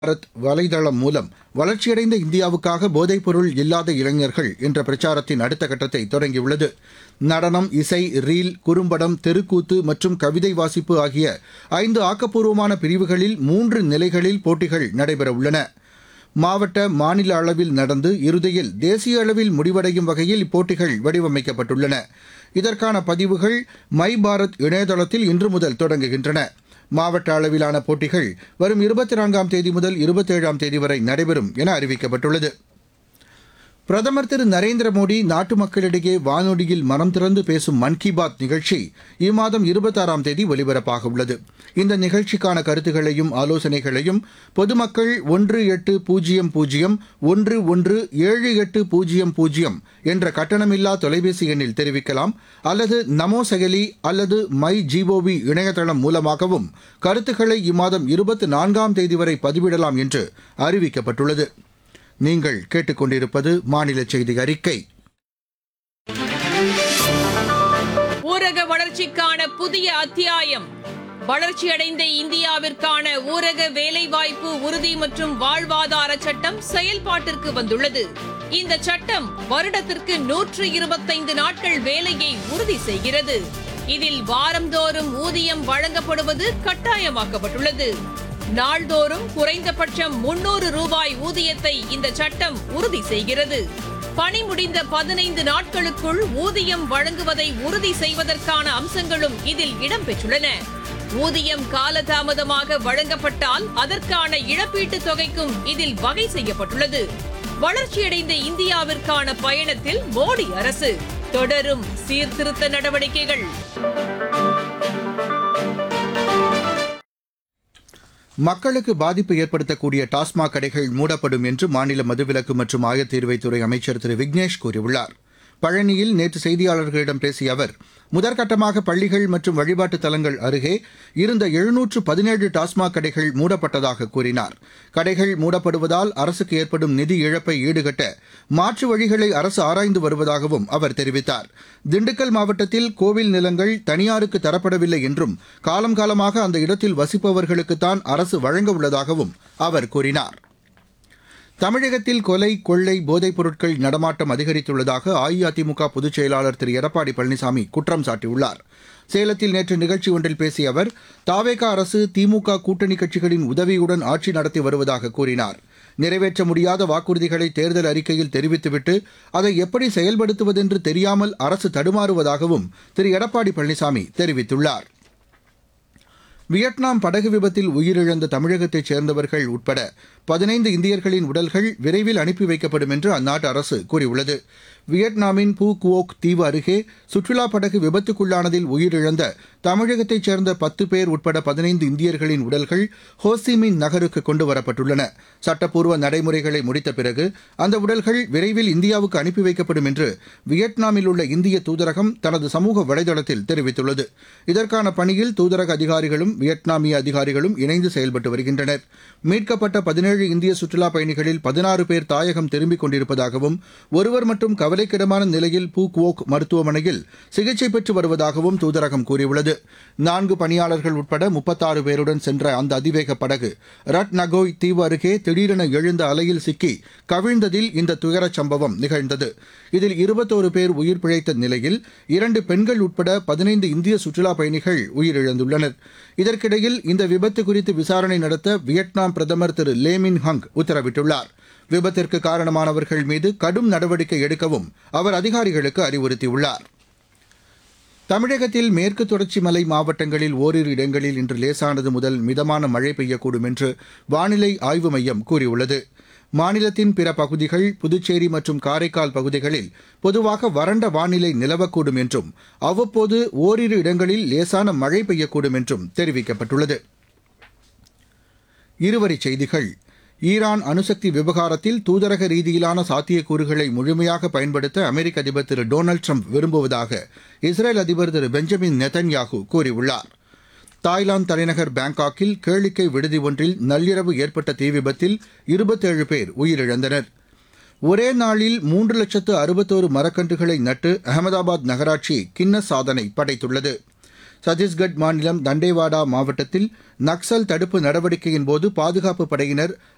பாரத் வலைதளம் மூலம் வளர்ச்சியடைந்த இந்தியாவுக்காக போதைப்பொருள் இல்லாத இளைஞர்கள் என்ற பிரச்சாரத்தின் அடுத்த கட்டத்தை தொடங்கியுள்ளது நடனம் இசை ரீல் குறும்படம் தெருக்கூத்து மற்றும் கவிதை வாசிப்பு ஆகிய ஐந்து ஆக்கப்பூர்வமான பிரிவுகளில் மூன்று நிலைகளில் போட்டிகள் நடைபெறவுள்ளன மாவட்ட மாநில அளவில் நடந்து இறுதியில் தேசிய அளவில் முடிவடையும் வகையில் இப்போட்டிகள் வடிவமைக்கப்பட்டுள்ளன இதற்கான பதிவுகள் மை பாரத் இணையதளத்தில் இன்று முதல் தொடங்குகின்றன மாவட்ட அளவிலான போட்டிகள் வரும் இருபத்தி நான்காம் தேதி முதல் இருபத்தேழாம் தேதி வரை நடைபெறும் என அறிவிக்கப்பட்டுள்ளது பிரதமர் திரு நரேந்திர மோடி நாட்டு மக்களிடையே வானொலியில் மனம் திறந்து பேசும் மன் கி பாத் நிகழ்ச்சி இம்மாதம் இருபத்தாறாம் தேதி ஒலிபரப்பாக உள்ளது இந்த நிகழ்ச்சிக்கான கருத்துக்களையும் ஆலோசனைகளையும் பொதுமக்கள் ஒன்று எட்டு பூஜ்ஜியம் பூஜ்ஜியம் ஒன்று ஒன்று ஏழு எட்டு பூஜ்ஜியம் பூஜ்ஜியம் என்ற கட்டணமில்லா தொலைபேசி எண்ணில் தெரிவிக்கலாம் அல்லது நமோ செயலி அல்லது மை ஜிஓவி இணையதளம் மூலமாகவும் கருத்துக்களை இம்மாதம் இருபத்தி நான்காம் தேதி வரை பதிவிடலாம் என்று அறிவிக்கப்பட்டுள்ளது நீங்கள் கேட்டுக்கொண்டிருப்பது மாநில செய்தி அறிக்கை ஊரக வளர்ச்சிக்கான புதிய அத்தியாயம் வளர்ச்சியடைந்த இந்தியாவிற்கான ஊரக வேலைவாய்ப்பு உறுதி மற்றும் வாழ்வாதார சட்டம் செயல்பாட்டிற்கு வந்துள்ளது இந்த சட்டம் வருடத்திற்கு நூற்று இருபத்தைந்து நாட்கள் வேலையை உறுதி செய்கிறது இதில் வாரந்தோறும் ஊதியம் வழங்கப்படுவது கட்டாயமாக்கப்பட்டுள்ளது நாள்தோறும் குறைந்தபட்சம் முன்னூறு ரூபாய் ஊதியத்தை இந்த சட்டம் உறுதி செய்கிறது பணி முடிந்த பதினைந்து நாட்களுக்குள் ஊதியம் வழங்குவதை உறுதி செய்வதற்கான அம்சங்களும் இதில் இடம்பெற்றுள்ளன ஊதியம் காலதாமதமாக வழங்கப்பட்டால் அதற்கான இழப்பீட்டுத் தொகைக்கும் இதில் வகை செய்யப்பட்டுள்ளது வளர்ச்சியடைந்த இந்தியாவிற்கான பயணத்தில் மோடி அரசு தொடரும் சீர்திருத்த நடவடிக்கைகள் மக்களுக்கு பாதிப்பு ஏற்படுத்தக்கூடிய டாஸ்மாக் கடைகள் மூடப்படும் என்று மாநில மதுவிலக்கு மற்றும் ஆயத்தீர்வைத்துறை அமைச்சர் திரு விக்னேஷ் கூறியுள்ளார் பழனியில் நேற்று செய்தியாளர்களிடம் பேசிய அவர் முதற்கட்டமாக பள்ளிகள் மற்றும் வழிபாட்டு தலங்கள் அருகே இருந்த எழுநூற்று பதினேழு டாஸ்மாக் கடைகள் மூடப்பட்டதாக கூறினார் கடைகள் மூடப்படுவதால் அரசுக்கு ஏற்படும் நிதி இழப்பை ஈடுகட்ட மாற்று வழிகளை அரசு ஆராய்ந்து வருவதாகவும் அவர் தெரிவித்தார் திண்டுக்கல் மாவட்டத்தில் கோவில் நிலங்கள் தனியாருக்கு தரப்படவில்லை என்றும் காலம் காலமாக அந்த இடத்தில் வசிப்பவர்களுக்குத்தான் அரசு வழங்க உள்ளதாகவும் அவர் கூறினார் தமிழகத்தில் கொலை கொள்ளை போதைப் பொருட்கள் நடமாட்டம் அதிகரித்துள்ளதாக அஇஅதிமுக பொதுச் செயலாளர் திரு எடப்பாடி பழனிசாமி குற்றம் சாட்டியுள்ளார் சேலத்தில் நேற்று நிகழ்ச்சி ஒன்றில் பேசிய அவர் தாவேகா அரசு திமுக கூட்டணி கட்சிகளின் உதவியுடன் ஆட்சி நடத்தி வருவதாக கூறினார் நிறைவேற்ற முடியாத வாக்குறுதிகளை தேர்தல் அறிக்கையில் தெரிவித்துவிட்டு அதை எப்படி செயல்படுத்துவதென்று தெரியாமல் அரசு தடுமாறுவதாகவும் திரு எடப்பாடி பழனிசாமி தெரிவித்துள்ளார் வியட்நாம் படகு விபத்தில் உயிரிழந்த தமிழகத்தைச் சேர்ந்தவர்கள் உட்பட பதினைந்து இந்தியர்களின் உடல்கள் விரைவில் அனுப்பி வைக்கப்படும் என்று அந்நாட்டு அரசு கூறியுள்ளது வியட்நாமின் பூ குவோக் தீவு அருகே சுற்றுலா படகு விபத்துக்குள்ளானதில் உயிரிழந்த தமிழகத்தைச் சேர்ந்த பத்து பேர் உட்பட பதினைந்து இந்தியர்களின் உடல்கள் ஹோசிமின் நகருக்கு கொண்டு வரப்பட்டுள்ளன சட்டப்பூர்வ நடைமுறைகளை முடித்த பிறகு அந்த உடல்கள் விரைவில் இந்தியாவுக்கு அனுப்பி வைக்கப்படும் என்று வியட்நாமில் உள்ள இந்திய தூதரகம் தனது சமூக வலைதளத்தில் தெரிவித்துள்ளது இதற்கான பணியில் தூதரக அதிகாரிகளும் வியட்நாமிய அதிகாரிகளும் இணைந்து செயல்பட்டு வருகின்றனர் மீட்கப்பட்ட பதினேழு இந்திய சுற்றுலா பயணிகளில் பதினாறு பேர் தாயகம் திரும்பிக் கொண்டிருப்பதாகவும் ஒருவர் மட்டும் கவலைக்கிடமான நிலையில் பூக்வோக் மருத்துவமனையில் சிகிச்சை பெற்று வருவதாகவும் தூதரகம் கூறியுள்ளது நான்கு பணியாளர்கள் உட்பட முப்பத்தாறு பேருடன் சென்ற அந்த அதிவேக படகு ரட் நகோய் தீவு அருகே திடீரென எழுந்த அலையில் சிக்கி கவிழ்ந்ததில் இந்த துயரச் சம்பவம் நிகழ்ந்தது இதில் இருபத்தோரு பேர் உயிர் பிழைத்த நிலையில் இரண்டு பெண்கள் உட்பட பதினைந்து இந்திய சுற்றுலா பயணிகள் உயிரிழந்துள்ளனர் இதற்கிடையில் இந்த விபத்து குறித்து விசாரணை நடத்த வியட்நாம் பிரதமர் திரு லேமின் ஹங் உத்தரவிட்டுள்ளார் விபத்திற்கு காரணமானவர்கள் மீது கடும் நடவடிக்கை எடுக்கவும் அவர் அதிகாரிகளுக்கு அறிவுறுத்தியுள்ளார் தமிழகத்தில் மேற்கு தொடர்ச்சி மலை மாவட்டங்களில் ஓரிரு இடங்களில் இன்று லேசானது முதல் மிதமான மழை பெய்யக்கூடும் என்று வானிலை ஆய்வு மையம் கூறியுள்ளது மாநிலத்தின் பிற பகுதிகள் புதுச்சேரி மற்றும் காரைக்கால் பகுதிகளில் பொதுவாக வறண்ட வானிலை நிலவக்கூடும் என்றும் அவ்வப்போது ஓரிரு இடங்களில் லேசான மழை பெய்யக்கூடும் என்றும் தெரிவிக்கப்பட்டுள்ளது இருவரிச் செய்திகள் ஈரான் அணுசக்தி விவகாரத்தில் தூதரக ரீதியிலான சாத்தியக்கூறுகளை முழுமையாக பயன்படுத்த அமெரிக்க அதிபர் திரு டொனால்டு ட்ரம்ப் விரும்புவதாக இஸ்ரேல் அதிபர் திரு பெஞ்சமின் நெதன்யாகு கூறியுள்ளார் தாய்லாந்து தலைநகர் பாங்காக்கில் கேளிக்கை விடுதி ஒன்றில் நள்ளிரவு ஏற்பட்ட தீ விபத்தில் இருபத்தேழு பேர் உயிரிழந்தனர் ஒரே நாளில் மூன்று லட்சத்து அறுபத்தோரு மரக்கன்றுகளை நட்டு அகமதாபாத் நகராட்சி கின்னஸ் சாதனை படைத்துள்ளது சத்தீஸ்கட் மாநிலம் தண்டேவாடா மாவட்டத்தில் நக்சல் தடுப்பு நடவடிக்கையின் போது பாதுகாப்பு படையினர்